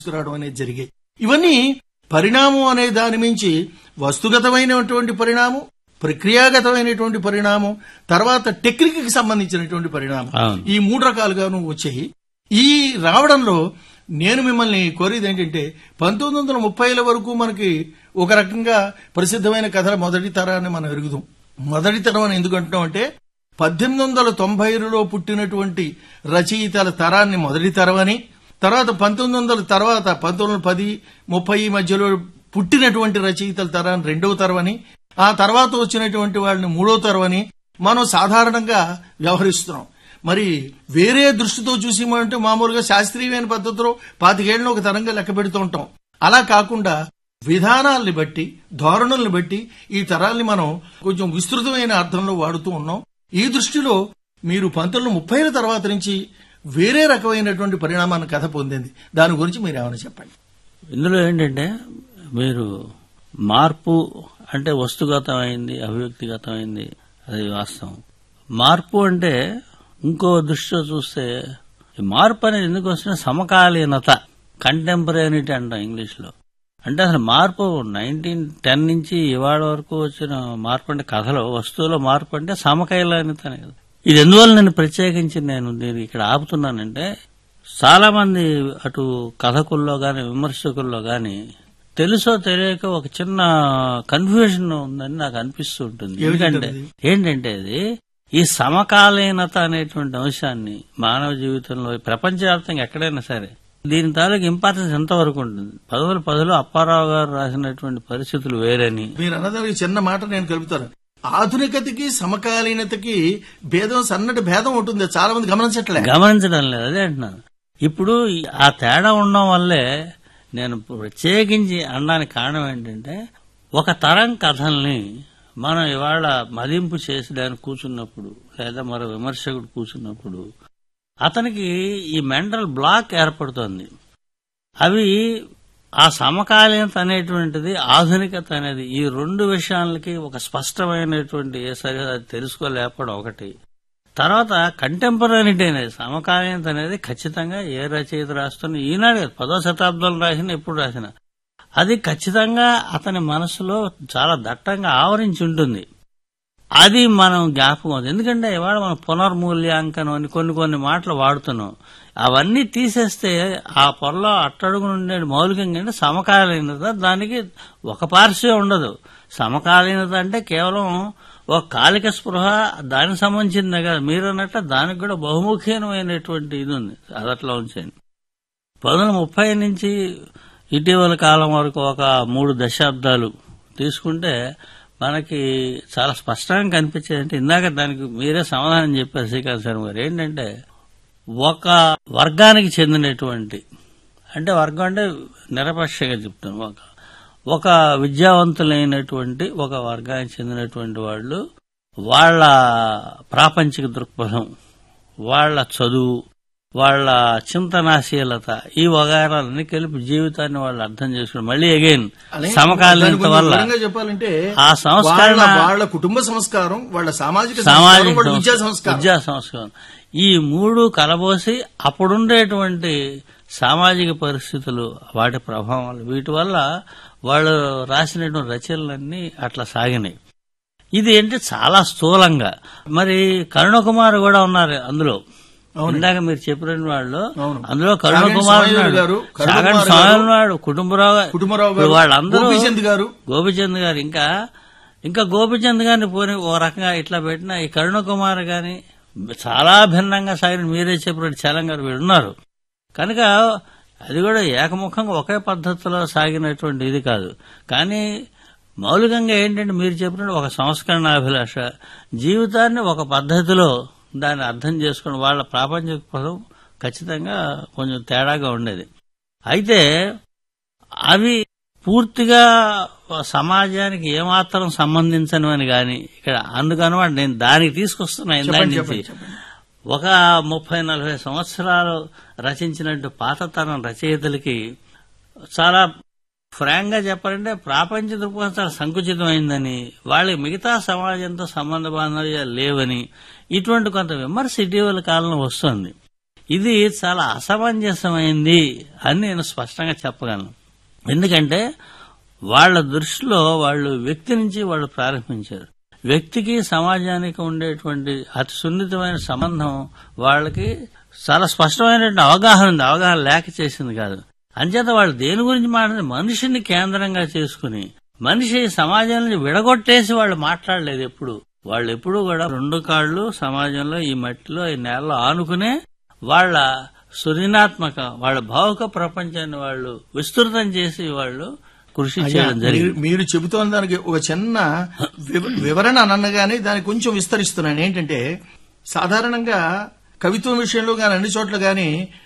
తీసుకురావడం అనేది జరిగాయి ఇవన్నీ పరిణామం అనే దాని మించి వస్తుగతమైనటువంటి పరిణామం ప్రక్రియాగతమైనటువంటి పరిణామం తర్వాత టెక్నిక్ కి సంబంధించినటువంటి పరిణామం అవును. ఈ మూడు రకాలుగాను వచ్చాయి ఈ రావడంలో నేను మిమ్మల్ని కోరేది ఏంటంటే పంతొమ్మిది వందల ముప్పైల వరకు మనకి ఒక రకంగా ప్రసిద్ధమైన కథల మొదటి తరాన్ని మనం ఎరుగుదాం మొదటి తరం అని ఎందుకు అంటున్నాం అంటే పద్దెనిమిది వందల తొంభైలో పుట్టినటువంటి రచయితల తరాన్ని మొదటి తరం అని తర్వాత పంతొమ్మిది వందల తర్వాత పంతొమ్మిది వందల పది ముప్పై మధ్యలో పుట్టినటువంటి రచయితల తరాన్ని రెండవ తరం అని ఆ తర్వాత వచ్చినటువంటి వాళ్ళని మూడో తరం అని మనం సాధారణంగా వ్యవహరిస్తున్నాం మరి వేరే దృష్టితో చూసిమంటే మామూలుగా శాస్త్రీయమైన పద్ధతిలో పాతికేళ్ళను ఒక తరంగా లెక్క పెడుతూ ఉంటాం అలా కాకుండా విధానాల్ని బట్టి ధోరణుల్ని బట్టి ఈ తరాల్ని మనం కొంచెం విస్తృతమైన అర్థంలో వాడుతూ ఉన్నాం ఈ దృష్టిలో మీరు పంతొమ్మిది ముప్పైల తర్వాత నుంచి వేరే రకమైనటువంటి పరిణామాన్ని కథ పొందింది దాని గురించి మీరు ఏమైనా చెప్పండి ఇందులో ఏంటంటే మీరు మార్పు అంటే వస్తుగతమైంది అభివ్యక్తిగతమైంది అది వాస్తవం మార్పు అంటే ఇంకో దృష్టిలో చూస్తే ఈ మార్పు అనేది ఎందుకు వస్తున్న సమకాలీనత కంటెంపరీనిటీ అంటాం ఇంగ్లీష్లో అంటే అసలు మార్పు నైన్టీన్ టెన్ నుంచి ఇవాళ వరకు వచ్చిన మార్పు అంటే కథలో వస్తువులో మార్పు అంటే సమకాలీనత అనేది ఇది ఎందువల్ల నేను ప్రత్యేకించి నేను దీన్ని ఇక్కడ ఆపుతున్నానంటే చాలా మంది అటు కథకుల్లో గాని విమర్శకుల్లో గాని తెలుసో తెలియక ఒక చిన్న కన్ఫ్యూజన్ ఉందని నాకు అనిపిస్తూ ఉంటుంది ఎందుకంటే అది? ఏంటంటే అది ఈ సమకాలీనత అనేటువంటి అంశాన్ని మానవ జీవితంలో ప్రపంచవ్యాప్తంగా ఎక్కడైనా సరే దీని తాలూకు ఇంపార్టెన్స్ ఎంతవరకు ఉంటుంది పదవుల పదులు అప్పారావు గారు రాసినటువంటి పరిస్థితులు వేరని మీరు అన్నదానికి చిన్న మాట నేను కలుపుతాను ఆధునికతకి సమకాలీనతకి భేదం సన్నటి భేదం ఉంటుంది చాలా మంది గమనించట్లే గమనించడం లేదు అదే అంటున్నాను ఇప్పుడు ఈ- ఆ తేడా ఉండడం వల్లే నేను ప్రత్యేకించి అనడానికి కారణం ఏంటంటే ఒక తరం కథల్ని మనం ఇవాళ మదింపు చేసి దాన్ని కూర్చున్నప్పుడు లేదా మరో విమర్శకుడు కూర్చున్నప్పుడు అతనికి ఈ మెంటల్ బ్లాక్ ఏర్పడుతోంది అవి ఆ సమకాలీనత అనేటువంటిది ఆధునికత అనేది ఈ రెండు విషయాలకి ఒక స్పష్టమైనటువంటి ఏ సరి అది తెలుసుకోలేకపోవడం ఒకటి తర్వాత కంటెంపరీటీ అనేది సమకాలీనత అనేది ఖచ్చితంగా ఏ రచయిత రాస్తున్న ఈనాడు కాదు, పదో శతాబ్దంలో రాసిన ఎప్పుడు రాసిన అది ఖచ్చితంగా అతని మనసులో చాలా దట్టంగా ఆవరించి ఉంటుంది అది మనం జ్ఞాపకం అవుతుంది ఎందుకంటే ఇవాళ మనం పునర్మూల్యాంకనం అని కొన్ని కొన్ని మాటలు వాడుతున్నాం అవన్నీ తీసేస్తే ఆ పొరలో అట్టడుగు నుండే మౌలికంగా అంటే సమకాలీనత దానికి ఒక పార్శ్వే ఉండదు సమకాలీనత అంటే కేవలం ఒక కాలిక స్పృహ దానికి సంబంధించిందే కదా మీరు అన్నట్టు దానికి కూడా బహుముఖీనమైనటువంటి ఇది ఉంది అది అట్లా ఉంచండి పంతొమ్మిది వందల ముప్పై నుంచి ఇటీవల కాలం వరకు ఒక మూడు దశాబ్దాలు తీసుకుంటే మనకి చాలా స్పష్టంగా కనిపించేది అంటే ఇందాక దానికి మీరే సమాధానం చెప్పారు శ్రీకాంత్ శర్మ గారు ఏంటంటే ఒక వర్గానికి చెందినటువంటి అంటే వర్గం అంటే నిరపక్షంగా చెప్తాను ఒక ఒక విద్యావంతులైనటువంటి ఒక వర్గానికి చెందినటువంటి వాళ్ళు వాళ్ళ ప్రాపంచిక దృక్పథం వాళ్ళ చదువు వాళ్ళ చింతనాశీలత ఈ వగారాలన్నీ కలిపి జీవితాన్ని వాళ్ళు అర్థం చేసుకుని మళ్ళీ అగైన్ అలాగే దాని సమకాలీనత కొంచెం వల్ల వివరంగా చెప్పాలంటే ఆ సంస్కరణ వాళ్ళ వాళ్ళ కుటుంబ సంస్కారం వాళ్ళ సామాజిక సామాజిక సంస్కారం వాళ్ళ విద్యా సంస్కారం, సంస్కారం విద్యా సంస్కారం ఈ మూడు కలబోసి అప్పుడుండేటువంటి సామాజిక పరిస్థితులు వాటి ప్రభావాలు వీటి వల్ల వాళ్ళు రాసినటువంటి రచనలన్నీ అట్లా సాగినాయి ఇది ఏంటి చాలా స్థూలంగా మరి కరుణకుమార్ కూడా ఉన్నారు అందులో ఇందాక మీరు చెప్పిన వాళ్ళు అవును. అందులో చాగంటి కరుణకుమార్ స్వామి ఉన్నాడు గారు, చాగంటి కరుణకుమార్ స్వామి గారు, ఉన్నాడు కుటుంబరావు గారు కుటుంబరావు ఇప్పుడు గారు వాళ్ళందరూ గోపీచంద్ గారు గోపిచంద్ గారు ఇంకా ఇంకా గోపిచంద్ గారిని పోని ఓ రకంగా ఇట్లా పెట్టిన ఈ కరుణకుమార్ గాని చాలా భిన్నంగా సాగిన మీరే చెప్పినట్టు చలం గారు వీళ్ళు ఉన్నారు కనుక అది కూడా ఏకముఖంగా ఒకే పద్ధతిలో సాగినటువంటి ఇది కాదు కానీ మౌలికంగా ఏంటంటే మీరు చెప్పినట్టు ఒక సంస్కరణాభిలాష జీవితాన్ని ఒక పద్ధతిలో దాన్ని అర్థం చేసుకుని వాళ్ళ ప్రాపంచిక పదం ఖచ్చితంగా కొంచెం తేడాగా ఉండేది అయితే అవి పూర్తిగా సమాజానికి ఏమాత్రం సంబంధించనివని గాని ఇక్కడ అందుకనమాట నేను దానికి తీసుకొస్తున్నా ఇందాక చెప్పండి నుంచి చెప్పండి చెప్పండి ఒక ముప్పై నలభై సంవత్సరాలు రచించినట్టు పాతతరం రచయితలకి చాలా ఫ్రాంక్ గా చెప్పాలంటే ప్రాపంచ దృక్పథం చాలా సంకుచితమైందని వాళ్ళకి మిగతా సమాజంతో సంబంధ బాంధవ్యాలు లేవని ఇటువంటి కొంత విమర్శ ఇటీవల కాలంలో వస్తుంది ఇది చాలా అసమంజసమైంది అని నేను స్పష్టంగా చెప్పగలను ఎందుకంటే వాళ్ళ దృష్టిలో వాళ్ళు వ్యక్తి నుంచి వాళ్ళు ప్రారంభించారు వ్యక్తికి సమాజానికి ఉండేటువంటి అతి సున్నితమైన సంబంధం వాళ్ళకి చాలా స్పష్టమైనటువంటి అవగాహన ఉంది అవగాహన లేక చేసింది కాదు అంచేత వాళ్ళు దేని గురించి మాట్లాడితే మనిషిని కేంద్రంగా చేసుకుని మనిషి సమాజం నుంచి విడగొట్టేసి వాళ్ళు మాట్లాడలేదు ఎప్పుడు వాళ్ళు ఎప్పుడు కూడా రెండు కాళ్ళు సమాజంలో ఈ మట్టిలో ఈ నేలలో ఆనుకునే వాళ్ళ సృజనాత్మక వాళ్ళ భావుక ప్రపంచాన్ని వాళ్ళు విస్తృతం చేసి వాళ్ళు కృషి అయ్యా, చేయడం జరిగింది మీరు- మీరు చెబుతోన్న దానికి ఒక చిన్న వివ- వివరణ అనగానే దాన్ని కొంచెం విస్తరిస్తున్నాను ఏంటంటే సాధారణంగా కవిత్వం విషయంలో గాని అన్ని చోట్ల గాని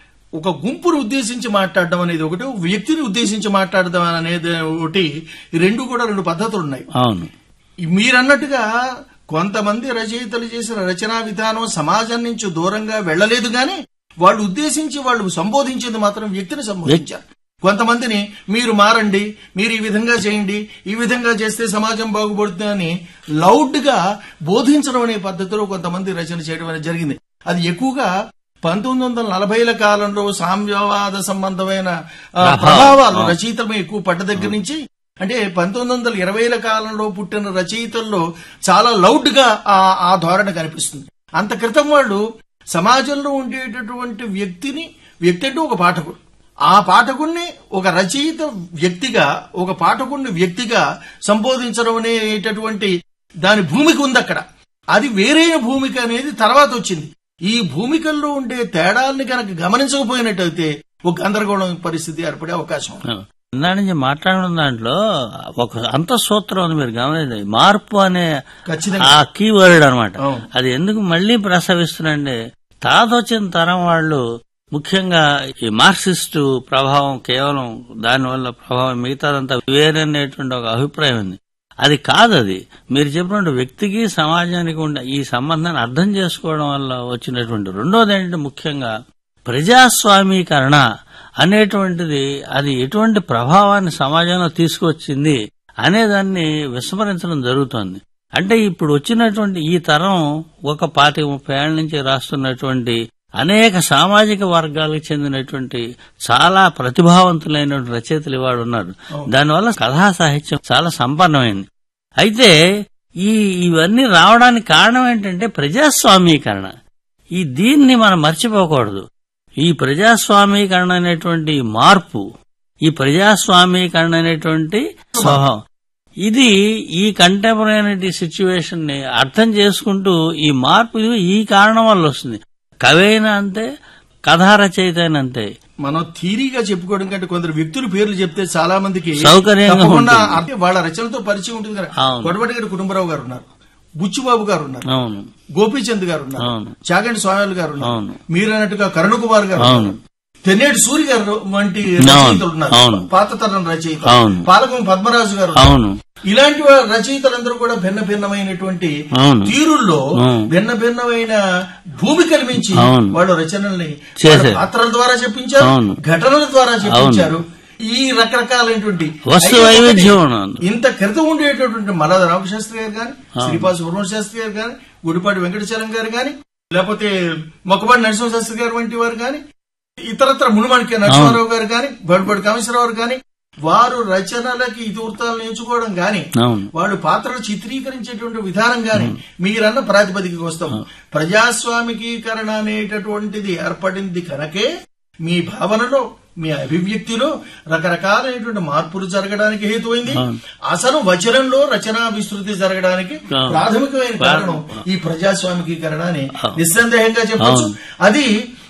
ఒక గుంపును ఉద్దేశించి మాట్లాడడం అనేది ఒకటి ఒక వ్యక్తిని ఉద్దేశించి మాట్లాడడం అనేది ఒకటి ఈ రెండు కూడా రెండు పద్ధతులు ఉన్నాయి అవును మీరన్నట్టుగా కొంతమంది రచయితలు చేసిన రచనా విధానం సమాజం నుంచి దూరంగా వెళ్లలేదు గాని వాళ్ళు ఉద్దేశించి వాళ్ళు సంబోధించింది మాత్రం వ్యక్తిని సంబోధించారు కొంతమందిని మీరు మారండి మీరు ఈ విధంగా చేయండి ఈ విధంగా చేస్తే సమాజం బాగుపడుతుందని లౌడ్ గా బోధించడం అనే పద్ధతిలో కొంతమంది రచన చేయడం అనేది జరిగింది అది ఎక్కువగా పంతొమ్మిది వందల నలభైల కాలంలో సామ్యవాద సంబంధమైన ఆ, ప్రభావం. ప్రభావాలు రచయితల మీద ఎక్కువ పడ్డ దగ్గర నుంచి అంటే పంతొమ్మిది వందల ఇరవైల కాలంలో పుట్టిన రచయితల్లో చాలా లౌడ్ గా ఆ ఆ ధోరణ కనిపిస్తుంది అంత క్రితం వాళ్ళు సమాజంలో ఉండేటటువంటి వ్యక్తిని వ్యక్తి అంటే ఒక పాఠకుడు ఆ పాఠకుణ్ణి ఒక రచయిత వ్యక్తిగా ఒక పాఠకుణ్ణి వ్యక్తిగా సంబోధించడం అనేటటువంటి దాని భూమిక ఉంది అక్కడ అది వేరైన భూమిక అనేది తర్వాత వచ్చింది ఈ భూమికల్లో ఉండే తేడాల్ని కనుక గమనించకపోయినట్టయితే ఒక గందరగోళం పరిస్థితి ఏర్పడే అవకాశం ఉంది. ఇందా నుంచి మాట్లాడిన దాంట్లో ఒక అంతఃసూత్రం ఉంది మీరు గమనించండి మార్పు అనే ఖచ్చితంగా ఆ కీవర్డ్ అనమాట అవును. అది ఎందుకు మళ్ళీ ప్రసవిస్తుందంటే తర్వాత వచ్చిన తరం వాళ్ళు ముఖ్యంగా ఈ మార్క్సిస్టు ప్రభావం కేవలం దానివల్ల ప్రభావం మిగతాదంతా వేరనేటువంటి ఒక అభిప్రాయం ఉంది అది కాదు అది మీరు చెప్పినట్టు వ్యక్తికి సమాజానికి ఉండే ఈ సంబంధాన్ని అర్థం చేసుకోవడం వల్ల వచ్చినటువంటి రెండోది ఏంటంటే ముఖ్యంగా ప్రజాస్వామీకరణ అనేటువంటిది అది ఎటువంటి ప్రభావాన్ని సమాజంలో తీసుకొచ్చింది అనేదాన్ని విస్మరించడం జరుగుతోంది అంటే ఇప్పుడు వచ్చినటువంటి ఈ తరం ఒక పాతిక ముప్పై ఏళ్ల నుంచి రాస్తున్నటువంటి అనేక సామాజిక వర్గాలకు చెందినటువంటి చాలా ప్రతిభావంతులైన రచయితలు ఇవాళ ఉన్నారు దానివల్ల కథా సాహిత్యం చాలా సంపన్నమైంది అయితే ఈ ఇవన్నీ రావడానికి కారణం ఏంటంటే ప్రజాస్వామీకరణ ఈ దీన్ని మనం మర్చిపోకూడదు ఈ ప్రజాస్వామీకరణ అనేటువంటి మార్పు ఈ ప్రజాస్వామీకరణ అనేటువంటి స్వభావం ఇది ఈ కంటెంపరీ సిచ్యువేషన్ ని అర్థం చేసుకుంటూ ఈ మార్పు ఈ కారణం వల్ల వస్తుంది కవైనా అంతే కథా రచయిత అయినా అంతే మనం థీరీగా చెప్పుకోవడం కంటే కొందరు వ్యక్తుల పేర్లు చెప్తే చాలా మందికి సౌకర్యంగా తప్పకుండా ఉంటుంది. అంటే వాళ్ళ రచనలతో పరిచయం ఉంటుంది కదా అవును. కొడవటిగడి కుటుంబరావు గారు ఉన్నారు బుచ్చిబాబు గారు ఉన్నారు అవును గోపీచంద్ గారు ఉన్నారు అవును. చాగంటి స్వామి గారు ఉన్నారు అవును. మీరన్నట్టుగా కరుణ కుమార్ గారు అవును. ఉన్నారు. తెన్నేటి సూరి గారు వంటి అవును. రచయితలు ఉన్నారు అవును. పాత తరం రచయిత అవును. పాలకం పద్మరాజు గారు ఉన్నారు. అవును ఇలాంటి వా- రచయితలందరూ కూడా భిన్న భిన్నమైనటువంటి అవును. తీరుల్లో అవును. భిన్న భిన్నమైన భూమికలు మించి అవును. వాళ్ళు రచనల్ని చేశారు. వాళ్ళ పాత్రల ద్వారా చెప్పించారు అవును. ఘటనల ద్వారా చెప్పించారు ఈ రకరకాలైనటువంటి వస్తు అయితే వైవిధ్యం ఒకటి, ఉన్నది. ఇంత క్రితం ఉండేటటువంటి మల్లాద రామశాస్త్రి గారు కానీ శ్రీపాద సుబ్రహ్మణ్య శాస్త్రి గారు కానీ గుడిపాటి వెంకటచలం గారు కానీ లేకపోతే మొక్కపాటి నరసింహ శాస్త్రి గారు వంటి వారు కానీ ఇతరత్ర మునుమాణిక్య నరసింహారావు గారు కానీ బడిపాటి కామేశ్వరరావు కానీ వారు రచనలకి ఇతివృత్తాలు నేర్చుకోవడం గాని అవును వాళ్ళు పాత్రలు చిత్రీకరించేటువంటి విధానం గాని మీరన్న ప్రాతిపదికకి వస్తాం ప్రజాస్వామికీకరణ అనేటటువంటిది ఏర్పడింది కనుకే మీ భావనలో మీ అభివ్యక్తిలో రకరకాలైనటువంటి మార్పులు జరగడానికి హేతువైంది అసలు వచనంలో రచనా విస్తృతి జరగడానికి అవును. ప్రాథమికమైన కారణం ఈ ప్రజాస్వామికీకరణ అని నిస్సందేహంగా చెప్పచ్చు అది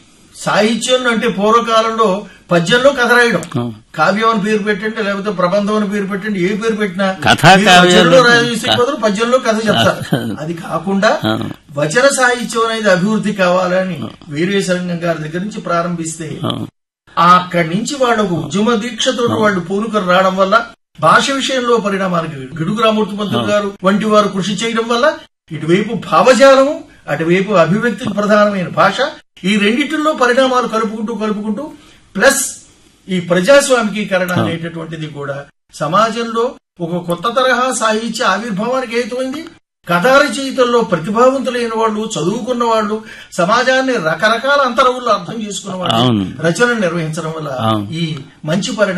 సాహిత్యం అంటే పూర్వకాలంలో పద్యంలో కథ రాయడం అవును. కావ్యం అని పేరు పెట్టండి లేకపోతే ప్రబంధం అని పేరు పెట్టండి ఏ పేరు పెట్టినా కథా మీరు కావ్యాలు- వచనంలో రాసే బదులు పద్యంలో కథ చెప్తారు అది కాకుండా అవును. వచన సాహిత్యం అనేది అభివృద్ధి కావాలని వీరే సంఘం గారి దగ్గర నుంచి ప్రారంభిస్తే అవును అక్కడి నుంచి వాళ్ళు ఒక ఉద్యమ దీక్షతో వాళ్ళు పూనుకొని రావడం వల్ల భాష విషయంలో పరిణామానికి గిడుగు రామూర్తి పంతులు గారు వంటి వారు కృషి చేయడం వల్ల ఇటువైపు భావజాలము అటువైపు అభివ్యక్తికి ప్రధానమైన భాష ఈ రెండిటిల్లో పరిణామాలు కలుపుకుంటూ కలుపుకుంటూ ప్లస్ ఈ ప్రజాస్వామికీకరణ అనేటటువంటిది కూడా సమాజంలో ఒక కొత్త తరహా సాహిత్య ఆవిర్భావానికి హేతువైంది కథా రచయితల్లో ప్రతిభావంతులైన వాళ్ళు చదువుకున్న వాళ్ళు సమాజాన్ని రకరకాల అంతరవుల్లో అర్థం చేసుకున్న వాళ్ళు అవును. రచన నిర్వహించడం వల్ల అవును. ఈ మంచి పరిణామం